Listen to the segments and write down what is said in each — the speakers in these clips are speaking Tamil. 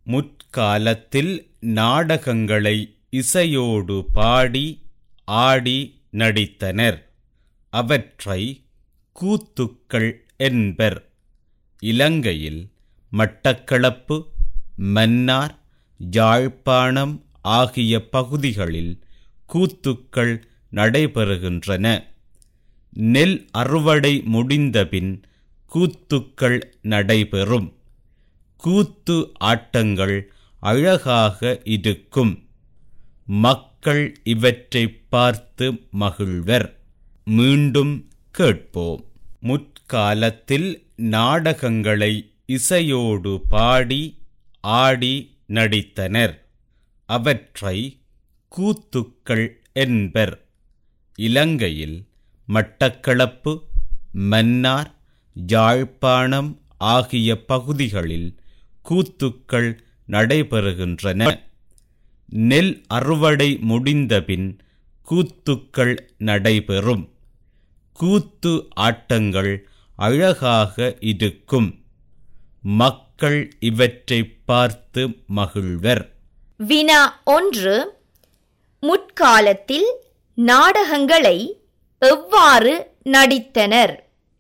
முற்காலத்தில் நாடகங்களை இசையோடு பாடி ஆடி நடித்தனர் அவற்றை கூத்துக்கள் என்பர் இலங்கையில் மட்டக்களப்பு மன்னார் யாழ்ப்பாணம் ஆகிய பகுதிகளில் கூத்துக்கள் நடைபெறுகின்றன நெல் அறுவடை முடிந்தபின் கூத்துக்கள் நடைபெறும் கூத்து ஆட்டங்கள் அழகாக இருக்கும் மக்கள் இவற்றை பார்த்து மகிழ்வர் மீண்டும் கேட்போம் முற்காலத்தில் நாடகங்களை இசையோடு பாடி ஆடி நடித்தனர் அவற்றை கூத்துக்கள் என்பர் இலங்கையில் மட்டக்களப்பு மன்னார் யாழ்ப்பாணம் ஆகிய பகுதிகளில் கூத்துக்கள் நடைபெறுகின்றன நெல் அறுவடை முடிந்தபின் கூத்துக்கள் நடைபெறும் கூத்து ஆட்டங்கள் அழகாக இருக்கும் மக்கள் இவற்றை பார்த்து மகிழ்வர் வினா ஒன்று முற்காலத்தில் நாடகங்களை எவ்வாறு நடித்தனர்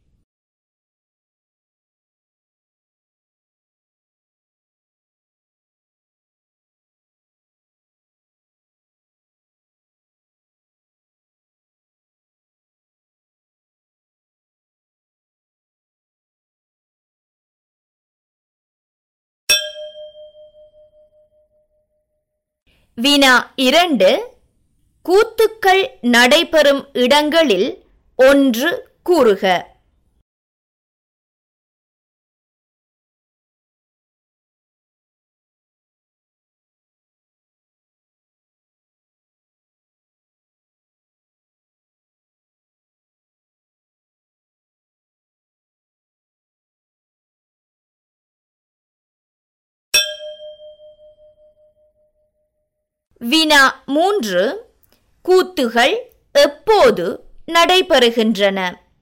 வினா இரண்டு கூத்துக்கள் நடைபெறும் இடங்களில் ஒன்று கூறுக வினா மூன்று கூத்துகள் எப்போது நடைபெறுகின்றன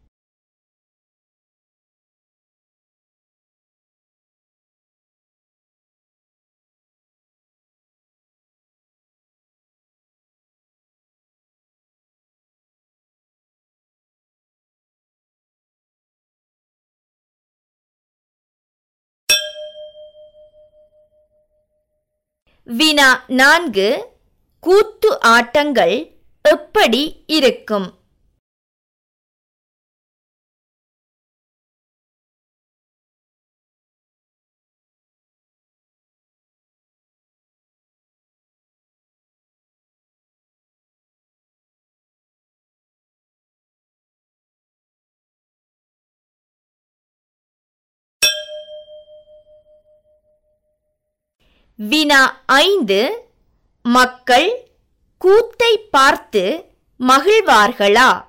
வினா நான்கு கூத்து ஆட்டங்கள் எப்படி இருக்கும் வினா ஐந்து மக்கள் கூத்தை பார்த்து மகிழ்வார்களா